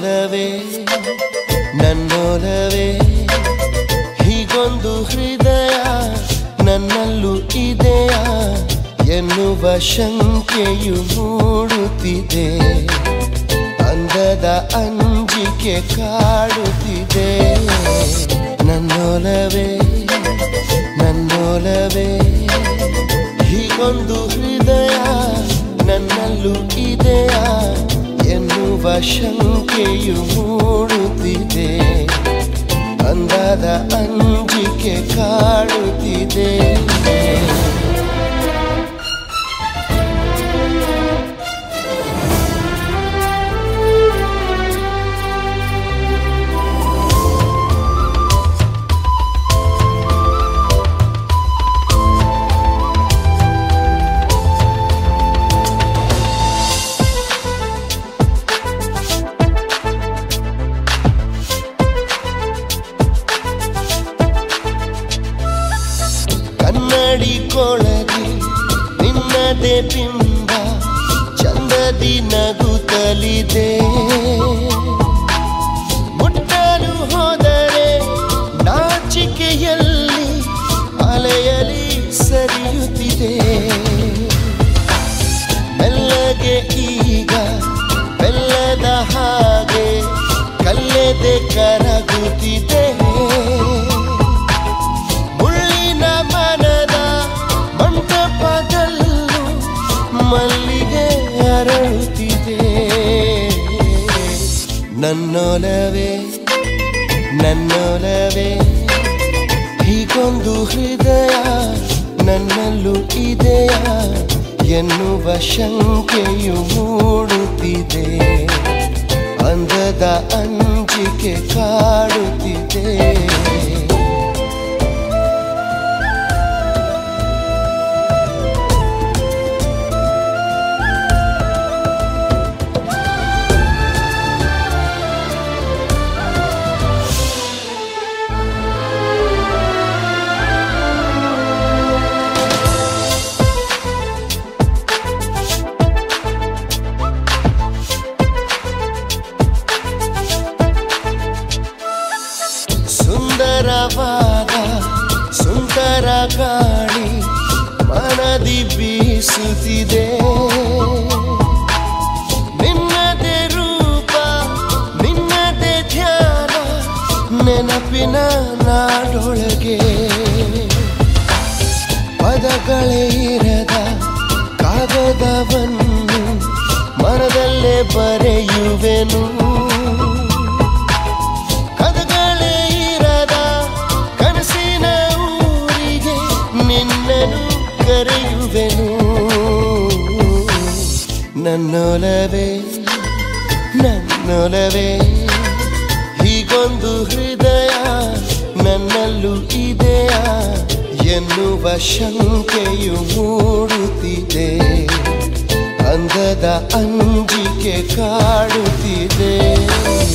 ನನ್ನೊಲವೇ ನನ್ನೊಲವೇ ಹೀಗೊಂದು ಹೃದಯ ನನ್ನಲ್ಲೂ ಇದೆಯಾ ಎನ್ನುವ ಶಂಕೆಯು ಮೂಡುತ್ತಿದೆ ಅಂದದ ಅಂಜಿಕೆ ಕಾಡುತ್ತಿದೆ ನನ್ನೊಲವೇ ನನ್ನೊಲವೇ ಹೀಗೊಂದು ಹೃದಯ ನನ್ನಲ್ಲೂ ಇದೆಯಾ ಎನ್ನುವ ಶಂಕೆಯು ಮೂಡುತ್ತಿದೆ ಅಂದದ ಅಂಜಿಕೆ ಕಾಡುತ್ತಿದೆ ಕನ್ನಡಿ ಕೊಳಗೆ ನಿನ್ನದೇ ಬಿಂಬ ಚಂದದಿ ನಗುತ್ತಲಿದೆ ಮುಟ್ಟಲು ಹೋದರೆ ನಾಚಿಕೆಯಲ್ಲಿ ಅಲೆಯಲಿ ಸರಿಯುತ್ತಿದೆ ಮೆಲ್ಲಗೆ ಈಗ ಬೆಲ್ಲದ ಹಾಗೆ ಕಲ್ಲೆದೆ ಕರಗುತ್ತಿದೆ ಮುಳ್ಳಿನ ಮನದ ಮಂಟಪದಲ್ಲೂ ಮಲ್ಲಿಗೆ ಅರಳುತ್ತಿದೆ ನನ್ನೊಲವೇ ನನ್ನೊಲವೇ ಹೀಗೊಂದು ಹೃದಯ ನನ್ನಲ್ಲೂ ಇದೆಯಾ ಎನ್ನುವ ಶಂಕೆಯು ಮೂಡುತ್ತಿದೆ ಅಂದದ ಅಂಜಿಕೆ ಕಾಡುತ್ತಿದೆ ಸುಂದರವಾದ ಸುಂದರ ಗಾಳಿ ಮನದಿ ಬೀಸುತ್ತಿದೆ ನಿನ್ನದೇ ರೂಪ ನಿನ್ನದೇ ಧ್ಯಾನ ನೆನಪಿನ ನಾಡೊಳಗೆ ಪದಗಳೇ ಇರದ ಕಾಗದವನ್ನು ಮನದಲ್ಲೇ ಬರೆಯುವೆನು ಕದಗಳೇ ಇರದ ಕನಸಿನ ಊರಿಗೆ ನಿನ್ನನು ಕರೆಯುವೆನು ನನ್ನೊಲವೇ ನನ್ನೊಲವೇ ಹೀಗೊಂದು ಹೃದಯ ನನ್ನಲ್ಲೂ ಇದೆಯಾ ಎನ್ನುವ ಶಂಕೆಯು ಮೂಡುತ್ತಿದೆ ಅಂದದ ಅಂಜಿಕೆ ಕಾಡುತ್ತಿದೆ